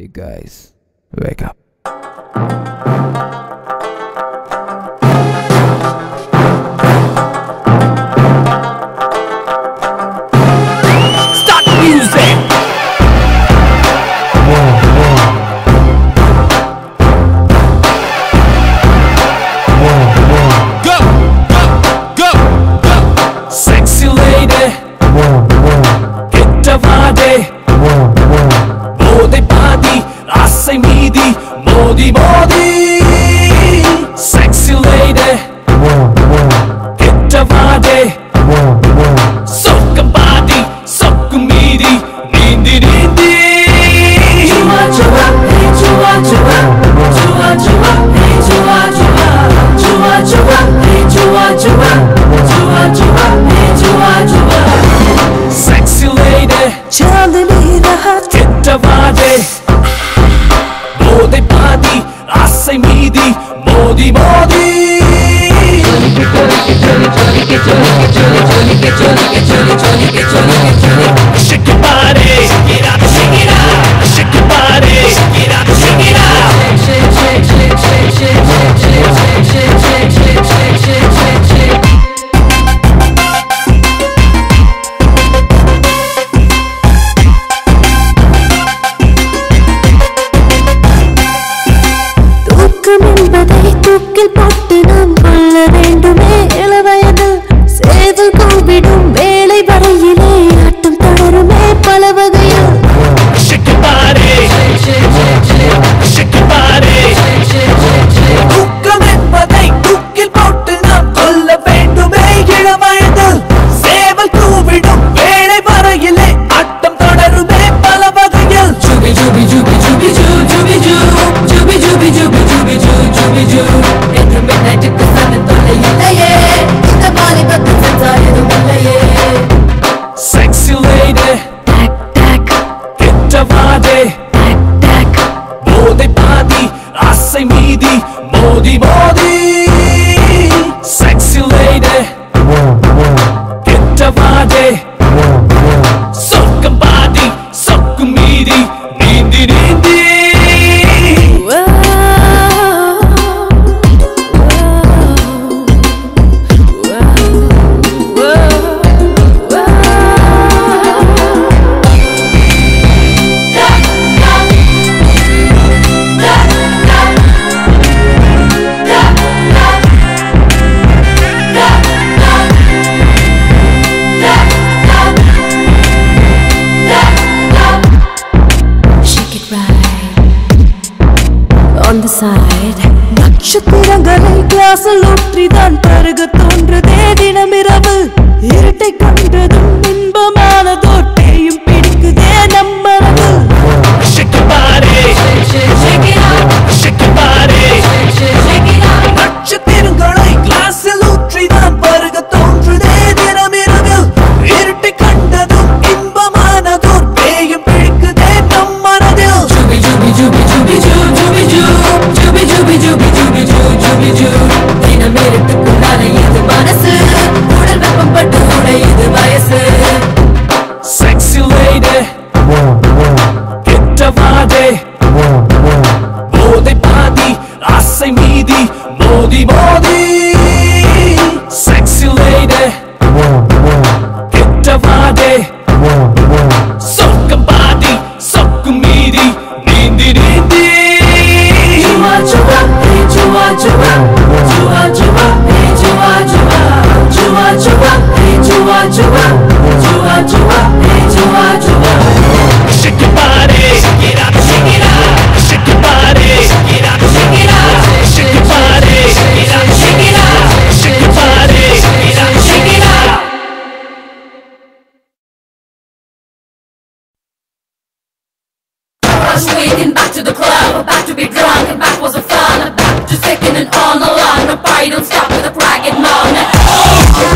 Hey guys, wake up. Start music. Go, go, go, go. Sexy lady. கெட்டவாடே போதை பாதி ஆசை மீதி மோதி மோதி Sexy lady. கெட்டவாடே சொர்க்கம் பாதி சொக்கும் மீதி நீந்தி நீந்தி Chua chua, hey chua chua, chua chua, hey chua chua, chua chua, hey chua chua, chua chua, hey chua chua. Sexy lady. Chandni rahat, கெட்டவாடே போதை பாதி ஆசை மீதி மோதி மோதி Shake your body, get up, shake it out. Shake your body, get up, shake it out. shake shake shake shake shake shake shake shake shake shake shake shake shake shake shake. தூக்கம் என்பதை தூக்கில் போட்டு நாம் கொள்ள வேண்டுமே இளவயது சேவல் கூவிடும் வேலை வரையிலே ஆட்டம் தொடருமே பல வகையில் Shake your body, shake your body. தூக்கம் என்பதை தூக்கில் போட்டு நாம் கொல்ல வேண்டுமே இளவயதில் சேவல் கூவிடும் வேலை வரையிலே ஆட்டம் தொடருமே பல வகையில் Jubi jubi jubi jubi ju jubi ju jubi jubi jubi jubi ju jubi ju என்று மின்னட்டுக்கு சன தொல்லை இல்லையே இந்த வாலிபத்து சென்றால் எதுவும் இல்லையே Sexy lady, Tack tack கெட்டவாடே tack tack போதை பாதி ஆசை மீதி மோதி மோதி Sexy lady, கெட்டவாடே சொர்க்கம் பாதி சொக்கும் மீதி நீந்தி நீந்தி Whoa, whoa, whoa, whoa. Shake it right on the side. நட்சத்திரங்களை கிளாஸில் ஊற்றிதான் பருக தோன்றுதே தினமிரவு இருட்டை கண்டதும் இன்பமானதோர் பேயும் பிடிக்குதே நம்மரவு Shake your body, shake your body. நட்சத்திரங்களை கிளாஸில் ஊற்றிதான் பருக தோன்றுதே தினமிரவில் இருட்டை கண்டதும் இன்பமானதோர் பேயும் பிடிக்குதே நம் மனதில் Jubi jubi jubi jubi ju jubi ju jubi jubi jubi jubi ju jubi ju தினமிரட்டுக்குள்ளான இது மனசு உடல் வெப்பம் பட்டு உடையுது வயசு Sexy lady, கெட்டவாடே போதை பாதி ஆசை மீதி மோதி மோதி Sexy lady, கெட்டவாடே சொர்க்கம் பாதி சொக்கும் மீதி நீந்தி நீந்தி Chua chua, hey chua chua, chua chua, hey chua chua, chua chua, hey chua chua, chua chua, hey chua chua. Shake your body, get up, shake it out. Shake your body, get up, shake it out. Shake your body, get up, shake it out. Shake your body, get up, shake it out. Rush waiting back to the club, about to be drunk, and back was a fun, about to second and on the line, no party don't stop with a bragging mom.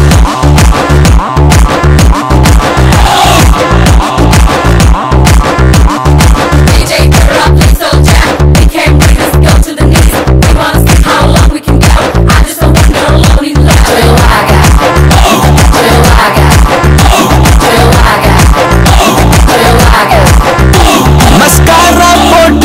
DJ, turn it up, please don't jam. We can't bring this girl to the knees. We wanna see how long we can go. I just don't want no lonely love. Relaga, relaga, relaga, relaga. Mascara போட்டு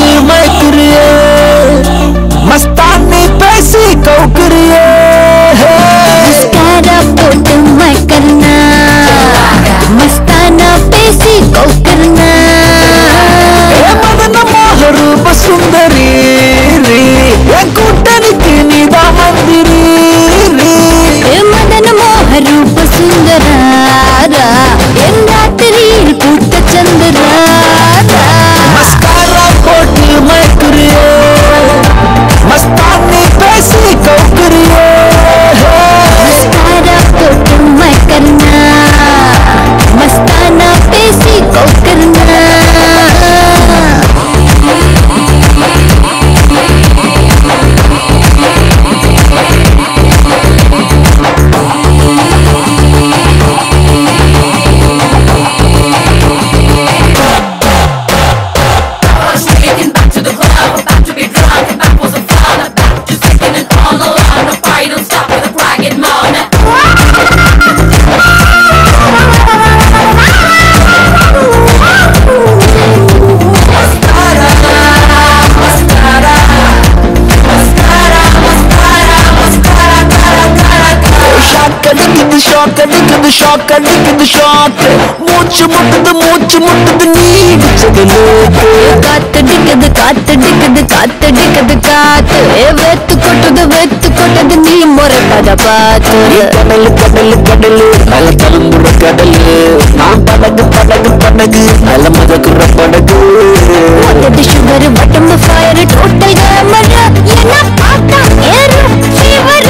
அடிக்குது shock அடிக்குது shock மூச்சு முட்டுது மூச்சு முட்டுது நீ இடிச்சது late காத்தடிக்குது காத்தடிக்குது காத்தடிக்குது காத்து ஏ, வெத்து கொட்டுது வெத்து கொட்டுது நீ முறைப்பத பார்த்து கடலு கடலு கடலு மேல கிளம்புற கடலு நான் படகு படகு படகு மேல மதக்குற படகு போட்டது சுகர் உடம்பு ஃபயர் டோட்டல் கிராமர் என்ன பார்த்தா ஏறும் ஃபீவர்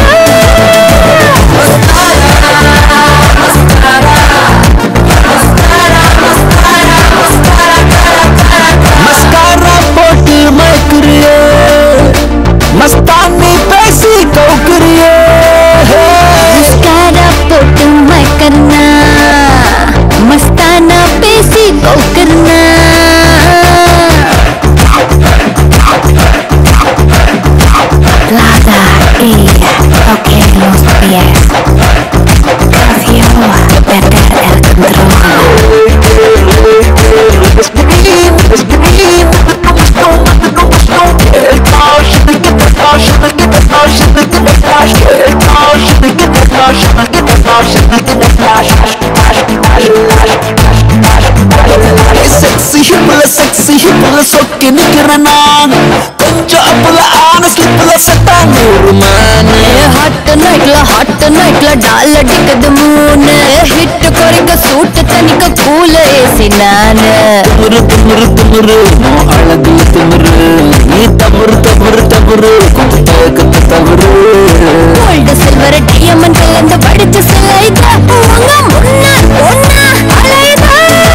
மஸ்காரா போட்டு மயக்குறியே மஸ்தானி பேசி கவுக்குறியே மஸ்காரா போட்டு மயக்கர்னா மஸ்தானா பேசி கௌக்கர்னா Lada, e, okay, los pies. Cause you better el control. Sexy ஹிப்ல செக்ஸி ஹிப்ல சொக்கி நிக்கிறேன் நான் கொஞ்சம் அப்பல ஆன ஸ்லிப்ல செட்டான் ஒரு மேனு ஹாட் நைட்ல ஹாட் நைட்ல டால் அடிக்குது மூணு ஹிட் குறைக்க சூட்டு தனிக்க கூல ஏசி நானு திமிரு திமிரு திமிரு உன் அழகுல திமிரு நீ தவறு தவறு தவறு கொஞ்சம் தயக்கத்தை தவறு கோல்டு சில்வர் டைமண்ட் கலந்து படிச்சு சிலைதா உங்க முன்னா ஒன்னா அலைதா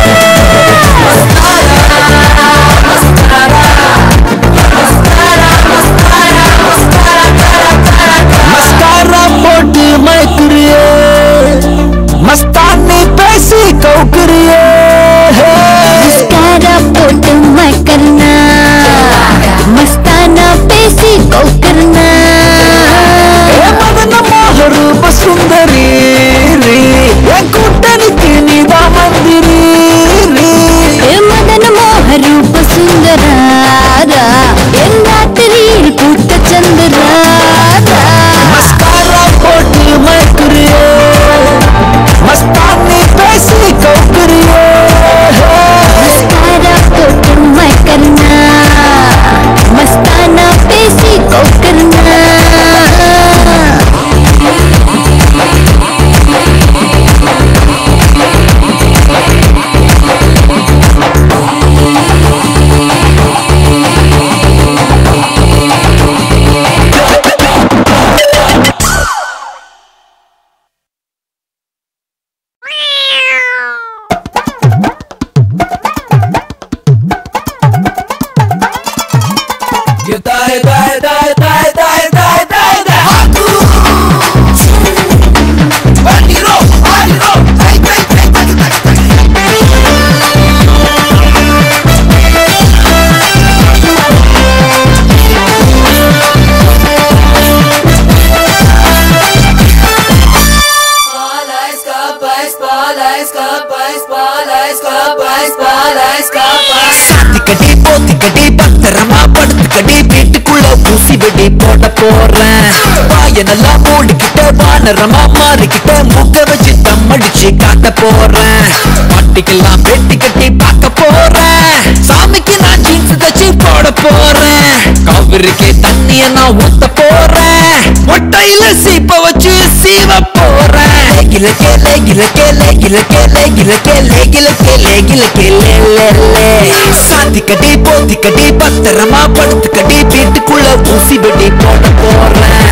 மஸ்காரா போட்டு மயக்குறியே மஸ்தானி பேசி கவுக்குறியே மஸ்காரா போட்டு மக்கர்னா மஸ்தானா பேசி கௌக்கர்னா ஏ மதன மோகரூப சுந்தரி ரீ. என் கூட்டணிக்கு நீதான் மந்திரி ரீ. ஏ மதன மோக ரூப சுந்தராரா என் ராத்திரியில் கூட்ட சந்திராரா மஸ்காரா போட்டு மயக்குறியே மஸ்தானி பேசி கவுக்குறியே மஸ்காரா போட்டு மக்கர்னா மஸ்தானா பேசி கௌக்கர்னா சாத்திக்கடி போத்திக்கடி பத்திரமா படுத்துக்கடி வீட்டுக்குள்ள ஊசி வெடி போட போறேன் வாய நல்லா மூடிக்கிட்ட வானரமா மாறிக்கிட்ட மூக்க வச்சு தம் அடிச்சு காட்ட போறேன் பாட்டிக்கெல்லாம் பெட்டி கட்டி பார்க்க போறேன் சாமிக்கு நான் ஜீன்ஸ் தச்சு போட போறேன் காவிரிக்கு தண்ணிய நான் ஊத்த போறேன் மொட்டையில சீப்ப வச்சு சீவ போறேன் லேகில கேலே கில கேலே கில கேலே கில கேலே கில கேலே கில கேலே லே லே சாத்திக்கடி போத்திக்கடி பத்திரமா படுத்துக்கடி வீட்டுக்குள்ள ஊசி வெடி போட போறேன்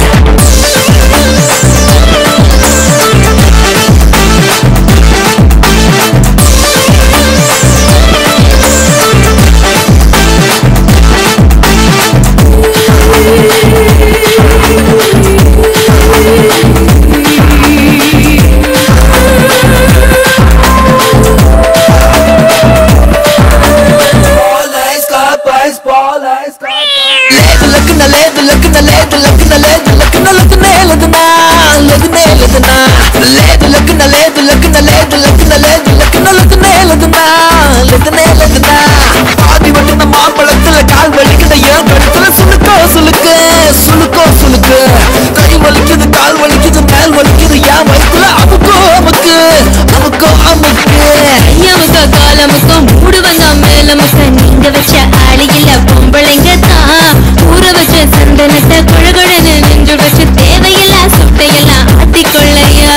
లేదు లక్కున లేదు లక్కున లేదు లక్కున లేదు లక్కున లక్కున లేదునా లేదునే లేదునా లేదు లక్కున లేదు లక్కున లేదు లక్కున లేదు లక్కున లక్కున లేదునా లేదునే లేదునా பாதி வட்டுன மாம்பழத்துல கால் வலிக்குது ஏன் கழுத்துல சுளுக்கோ சுளுக்கு சுளுக்கோ சுளுக்கு கை வலிக்குது கால் வலிக்குது மேல் வலிக்குது ஏன் வயிற்றுல அமுக்கு அமுக்கு சந்தனத்தை குழகுழன்னு நெஞ்சு வச்சு தேவையில்லா சுட்டையெல்லாம் ஆத்திக்கொள்ளையா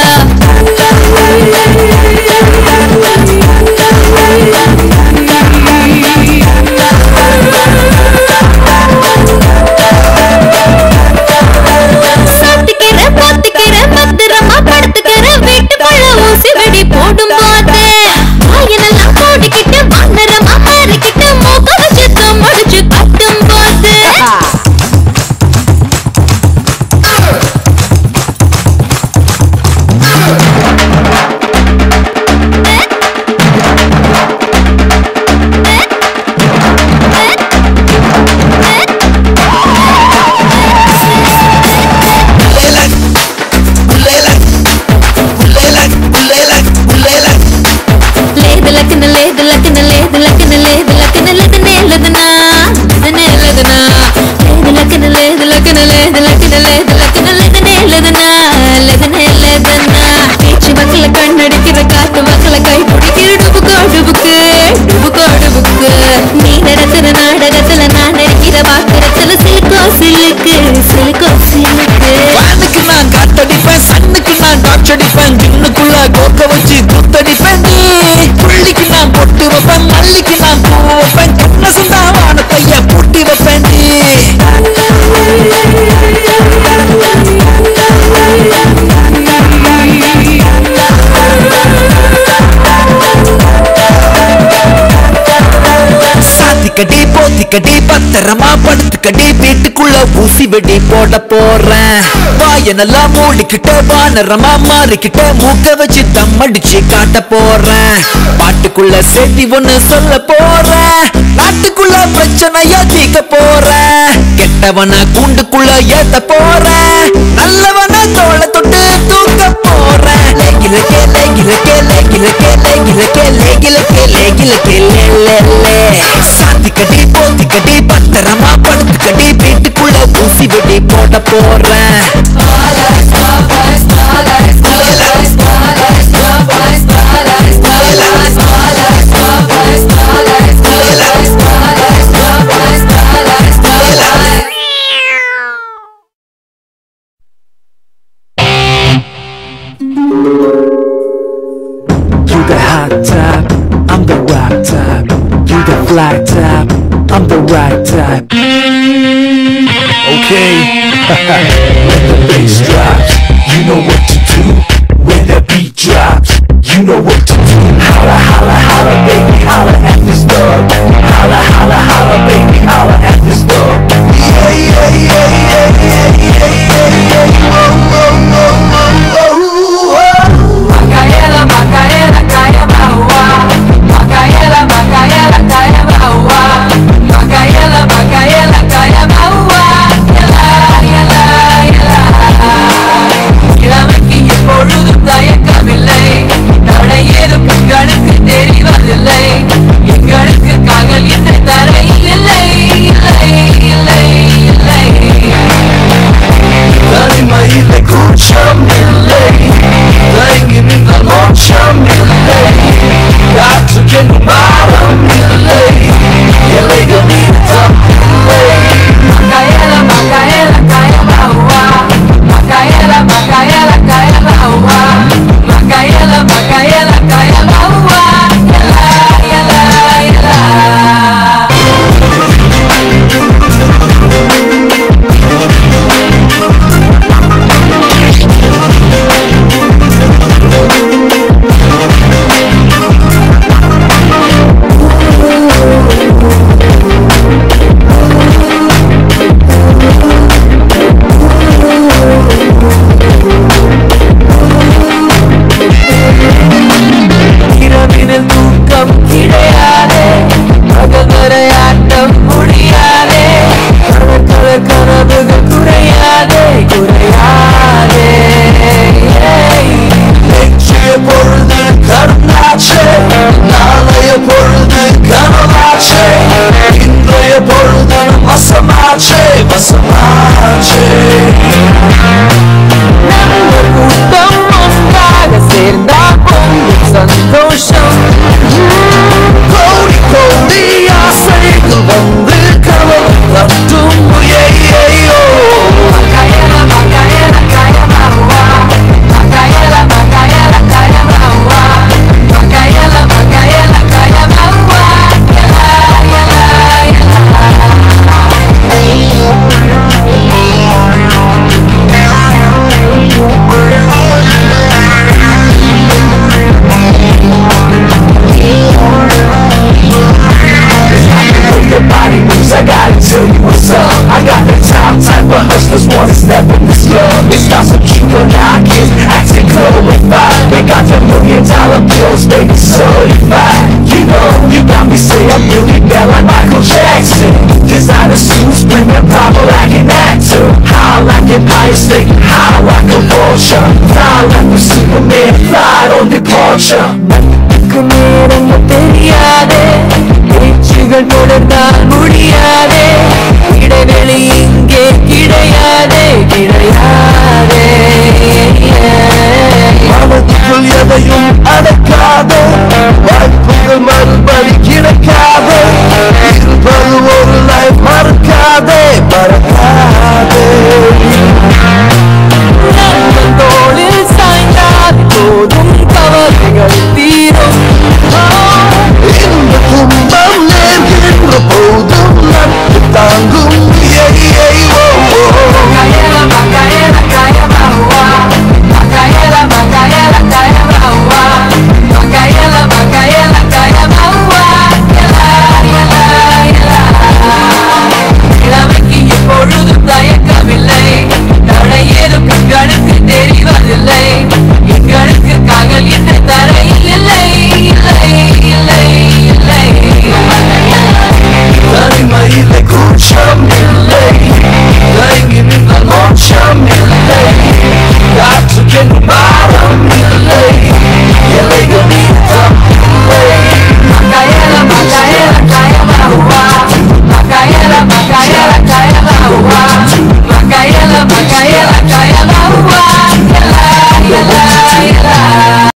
சாத்திக்கிற பாத்திக்கிற பத்திரமா படுத்துக்கிற வீட்டுக்குள்ள ஊசி வெடி போடும் போது வாயனெல்லாம் போட்டுக்கிட்டு வானரமா மாறிக்கிட்டு மூக்க வச்சு தம்மடிச்சு கட்டும் போது లేదు లకిన లేదు లకిన లేదు లకిన లేదు లకిన లకిన లేదనా లదనే లేదనా లేదు లకిన లేదు లకిన లేదు లకిన లేదు లకిన లేదనే లేదనా లేదనే లేదనా பேச்சு வக்கல கண்ணடிக்கிற காத்து வக்கல கை பிடிக்கிற டுபுக்கோ டுபுக்கு டுபுக்கோ டுபுக்கு நீ நடத்துற நாடகத்துல நான் நடிக்கிற பாக்குறத்துல சிலுக்கோ சிலுக்கு சிலுக்கோ சிலுக்கு வானுக்கு நான் காத்தடிப்பேன் சன்னுக்கு நான் காற்றடிப்பேன் ஜின்னுக்குள்ள கோக்க வச்சு குத்தடிப்பேன் நீ புள்ளிக்கு நான் பொட்டு வைப்பேன் மல்லிக்கு நான் பூ வைப்பேன் கண்ண சொந்தா வானத்தைய பூட்டி வைப்பேன் நீ சாத்திக்கடி போத்திக்கடி பத்திரமா படுத்துக்கடி வீட்டுக்குள்ள ஊசி வெடி போட போறேன் வாயனெல்லாம் மூடிக்கிட்ட வானரமா மாறிக்கிட்ட மூக்க வச்சு தம் அடிச்சு காட்ட போறேன் பாட்டுக்குள்ள செய்தி ஒண்ணு சொல்ல போறேன் நாட்டுக்குள்ள பிரச்சனைய தீக்க போறேன் கெட்டவன கூண்டுக்குள்ள ஏத்த போறேன் நல்லவன தோள தொட்டு தூக்க போறேன் லேகிலக்கே லேகிலக்கே லேகிலக்கே லேகிலக்கே லேகிலக்கே லேகிலக்கே லே லே லே சாத்திக்கடி போத்திக்கடி பத்திரமா படுத்துக்கடி வீட்டுக்குள்ள ஊசி வெடி போட போறேன் You the hot type, I'm the rock type. You the fly type, I'm the right type. Okay. when the bass drops, you know what to do. When the beat drops, you know what to do. Holla, holla, holla, baby, holla at this thug. Holla, holla, holla, baby, holla at this thug. Yeah, yeah, yeah, yeah, yeah, yeah, yeah, yeah. Whoa, whoa, whoa, whoa, whoa, whoa. Macaela, Macaela, caia maua. Macaela, Macaela, caia maua. Macaela, Macaela, caia maua. Yala, yala, yala. இளமைக்கு எப்பொழுதும் தயக்கமில்லை தடையே tell you what's up I got the top type of hustlers wanna step in this club It's got some Chico knockers, acting glorified They got the million dollar bills, baby certified You know, you got me say I'm really bad like Michael Jackson Designer suits, bring the proper like an actor How like Empire State, how like a vulture Fly like a Superman, fly on departure நேரம் தெரியாதே பேச்சுகள் தொடர்ந்தால் முடியாதே